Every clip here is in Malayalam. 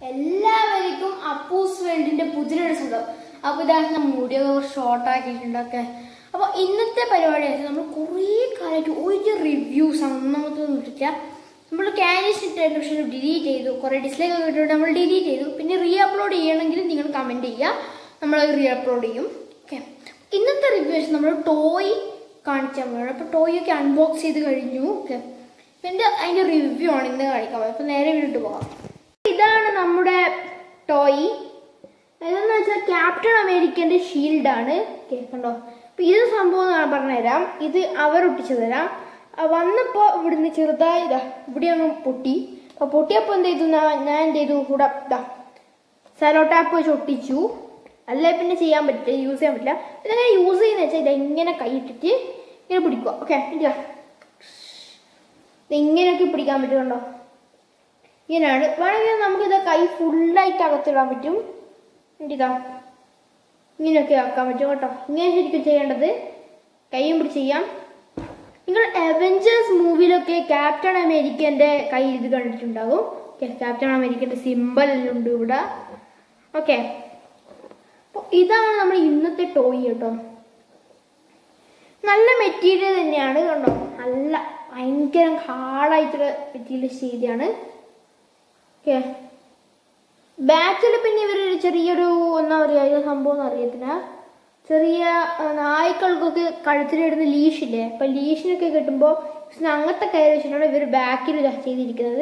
എല്ലാവർക്കും അപ്പൂസ് വേൾഡിന്റെ പുതിയൊരു സ്വന്തം അപ്പൊ ഇതാ ഞാൻ മുടിയൊക്കെ കുറച്ച് ഷോർട്ട് ആക്കിയിട്ടുണ്ടൊക്കെ അപ്പൊ ഇന്നത്തെ പരിപാടി നമ്മൾ കുറേ കാലമായിട്ട് ഒരു റിവ്യൂസ് ഒന്നാമത്തെ ഇട്ടില്ല നമ്മൾ ക്യാനിസ് ഇട്ടായിരുന്നു പക്ഷെ ഡിലീറ്റ് ചെയ്തു കുറെ ഡിസ്ലൈക്ക് ഒക്കെ ഇട്ടിട്ട് നമ്മൾ ഡിലീറ്റ് ചെയ്തു പിന്നെ റീ അപ്ലോഡ് ചെയ്യണമെങ്കിൽ നിങ്ങൾ കമന്റ് ചെയ്യുക നമ്മൾ റീ അപ്ലോഡ് ചെയ്യും ഓക്കെ ഇന്നത്തെ റിവ്യൂസ് നമ്മൾ ടോയ് കാണിച്ചാൽ പോകണം അപ്പൊ ടോയ് ഒക്കെ അൺബോക്സ് ചെയ്ത് കഴിഞ്ഞു ഓക്കെ പിന്നെ അതിന്റെ റിവ്യൂ ആണ് ഇന്ന് കാണിക്കാൻ പോകുന്നത് അപ്പൊ നേരെ വീട്ടിൽ പോകാം ഇതാണ് നമ്മുടെ ടോയ് ഇതെന്ന് വെച്ചാൽ ക്യാപ്റ്റൻ അമേരിക്കന്റെ ഷീൽഡ് ആണ് കേൾക്കണ്ടോ അപ്പൊ ഇത് സംഭവം ഞാൻ പറഞ്ഞുതരാം ഇത് അവർ ഒട്ടിച്ചു തരാം ആ വന്നപ്പോ ഇവിടുന്ന് ചെറുതായി ഇതാ ഇവിടെ അങ്ങ് പൊട്ടി അപ്പൊ പൊട്ടിയപ്പോ എന്ത് ചെയ്തു ഞാൻ ഞാൻ എന്ത് ചെയ്തു കൂടെ ഇതാ സെലോ ടാപ്പ് വെച്ച് ഒട്ടിച്ചു അല്ലേ പിന്നെ ചെയ്യാൻ പറ്റില്ല യൂസ് ചെയ്യാൻ പറ്റില്ല ഇതെങ്ങനെ യൂസ് ചെയ്യുന്ന വെച്ചാൽ ഇത് ഇങ്ങനെ കൈയിട്ടിട്ട് ഇങ്ങനെ പിടിക്കുക ഓക്കെ ഇത് ഇങ്ങനെയൊക്കെ പിടിക്കാൻ പറ്റുന്നുണ്ടോ ഇങ്ങനെയാണ് വേണമെങ്കിൽ നമുക്കിത് കൈ ഫുള്ളായിട്ട് അകത്തിടാൻ പറ്റും ഇതാ ഇങ്ങനെയൊക്കെ ആക്കാൻ പറ്റും കേട്ടോ ഇങ്ങനെ ശരിക്കും ചെയ്യേണ്ടത് കൈയും പിടിച്ച് ചെയ്യാം നിങ്ങൾ അവഞ്ചേഴ്സ് മൂവിയിലൊക്കെ ക്യാപ്റ്റൻ അമേരിക്കന്റെ കൈ ഇത് കണ്ടിട്ടുണ്ടാവും ക്യാപ്റ്റൻ അമേരിക്കന്റെ സിമ്പൽ എല്ലാം ഉണ്ട് ഇവിടെ ഓക്കെ അപ്പോൾ ഇതാണ് നമ്മൾ ഇന്നത്തെ ടോയ് കേട്ടോ നല്ല മെറ്റീരിയൽ തന്നെയാണ് കണ്ടോ നല്ല ഭയങ്കര ഹാർഡായിട്ടുള്ള മെറ്റീരിയൽ ചെയ്തിയാണ് ഓക്കെ ബാക്കിൽ പിന്നെ ഇവരൊരു ചെറിയൊരു എന്താ പറയുക ഇത് സംഭവം ഒന്നും അറിയത്തില്ല ചെറിയ ആ, നായ്ക്കൾക്കൊക്കെ കഴുത്തിലിടുന്ന ലീഷില്ലേ അപ്പൊ ലീഷിനൊക്കെ കിട്ടുമ്പോൾ അങ്ങനത്തെ കയറി വെച്ചിട്ടാണ് ഇവർ ബാക്കിൽ ഇതാ ചെയ്തിരിക്കുന്നത്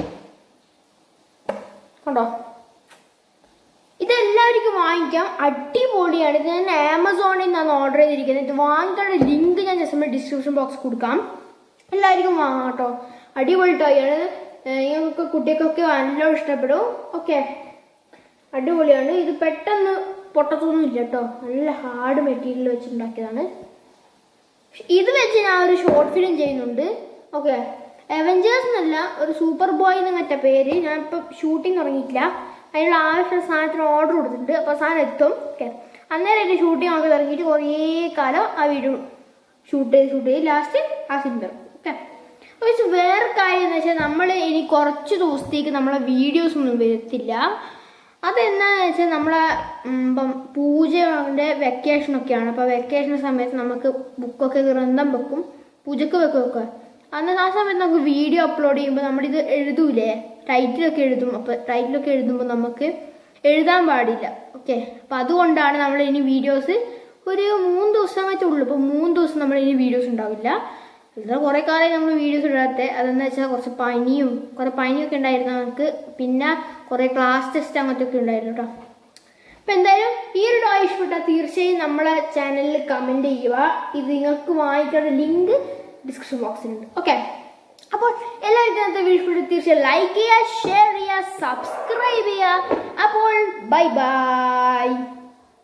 കണ്ടോ ഇതെല്ലാവർക്കും വാങ്ങിക്കാം അടിപൊളിയാണ് ഇത് ഞാൻ ആമസോണിൽ നിന്നാണ് ഓർഡർ ചെയ്തിരിക്കുന്നത് ഇത് വാങ്ങിക്കാനുള്ള ലിങ്ക് ഞാൻ ജസ്റ്റ് ഡിസ്ക്രിപ്ഷൻ ബോക്സ് കൊടുക്കാം എല്ലാവർക്കും വാങ്ങാം കേട്ടോ അടിപൊളി ടോയ് ആണ് നിങ്ങൾക്ക് കുട്ടികൾക്കൊക്കെ നല്ല ഇഷ്ടപ്പെടും ഓക്കെ അടിപൊളിയാണ് ഇത് പെട്ടെന്ന് പൊട്ടത്തൊന്നുമില്ല കേട്ടോ നല്ല ഹാർഡ് മെറ്റീരിയൽ വെച്ചുണ്ടാക്കിയതാണ് ഇത് വെച്ച് ഞാൻ ഒരു ഷോർട്ട് ഫിലിം ചെയ്യുന്നുണ്ട് ഓക്കെ അവഞ്ചേഴ്സ് എന്നല്ല ഒരു സൂപ്പർ ബോയ് എന്ന് മറ്റേ പേര് ഞാൻ ഇപ്പം ഷൂട്ടിംഗ് തുടങ്ങിയിട്ടില്ല അതിനുള്ള ആവശ്യമുള്ള സാധനത്തിന് ഓർഡർ കൊടുത്തിട്ടുണ്ട് അപ്പോൾ സാധനം എത്തും ഓക്കെ അന്നേരം എൻ്റെ ഷൂട്ടിംഗ് ഒക്കെ തുടങ്ങിയിട്ട് കുറേ കാലം ആ വീഡിയോ ഷൂട്ട് ചെയ്ത് ഷൂട്ട് ചെയ്ത് ലാസ്റ്റ് ആ സിനിമ ഓക്കെ പക്ഷെ വേറെ കാര്യം എന്ന് വെച്ചാൽ നമ്മൾ ഇനി കുറച്ച് ദിവസത്തേക്ക് നമ്മളെ വീഡിയോസ് ഒന്നും വരത്തില്ല അതെന്താന്ന് വെച്ചാൽ നമ്മളെ ഉം, ഇപ്പം പൂജയുടെ വെക്കേഷനൊക്കെയാണ് അപ്പോൾ വെക്കേഷൻ സമയത്ത് നമുക്ക് ബുക്കൊക്കെ ഗ്രന്ഥം വെക്കും പൂജക്ക് വെക്കും ഒക്കെ അന്ന് ആ സമയത്ത് നമുക്ക് വീഡിയോ അപ്ലോഡ് ചെയ്യുമ്പോൾ നമ്മളിത് എഴുതൂലേ ടൈറ്റിലൊക്കെ എഴുതും അപ്പോൾ ടൈറ്റിലൊക്കെ എഴുതുമ്പോൾ നമുക്ക് എഴുതാൻ പാടില്ല ഓക്കെ അപ്പോൾ അതുകൊണ്ടാണ് നമ്മൾ ഇനി വീഡിയോസ് ഒരു മൂന്ന് ദിവസം വെച്ചേ ഉള്ളൂ ഇപ്പോൾ മൂന്ന് ദിവസം നമ്മൾ ഇനി വീഡിയോസ് ഉണ്ടാവില്ല ഇത് കുറെ കാലം നമ്മൾ വീഡിയോസ് ഇടാത്ത അതെന്ന് വെച്ചാൽ കുറച്ച് പനിയും കുറെ പനിയൊക്കെ ഉണ്ടായിരുന്നു നമുക്ക് പിന്നെ കുറെ ക്ലാസ് ടെസ്റ്റ് അങ്ങനത്തെ ഒക്കെ ഉണ്ടായിരുന്നു കേട്ടോ അപ്പൊ എന്തായാലും ഈ ഒരു ഡോ ഇഷ്ടപ്പെട്ടാൽ തീർച്ചയായും നമ്മളെ ചാനലിൽ കമന്റ് ചെയ്യുക ഇത് നിങ്ങൾക്ക് വാങ്ങിക്കേണ്ട ലിങ്ക് ഡിസ്ക്രിപ്ഷൻ ബോക്സിലുണ്ട് ഓക്കെ അപ്പോൾ എല്ലാവരും ഇന്നത്തെ വീഡിയോ ഇഷ്ടപ്പെട്ട് തീർച്ചയായും ലൈക്ക് ചെയ്യുക ഷെയർ ചെയ്യുക സബ്സ്ക്രൈബ് ചെയ്യുക അപ്പോൾ ബൈ ബൈ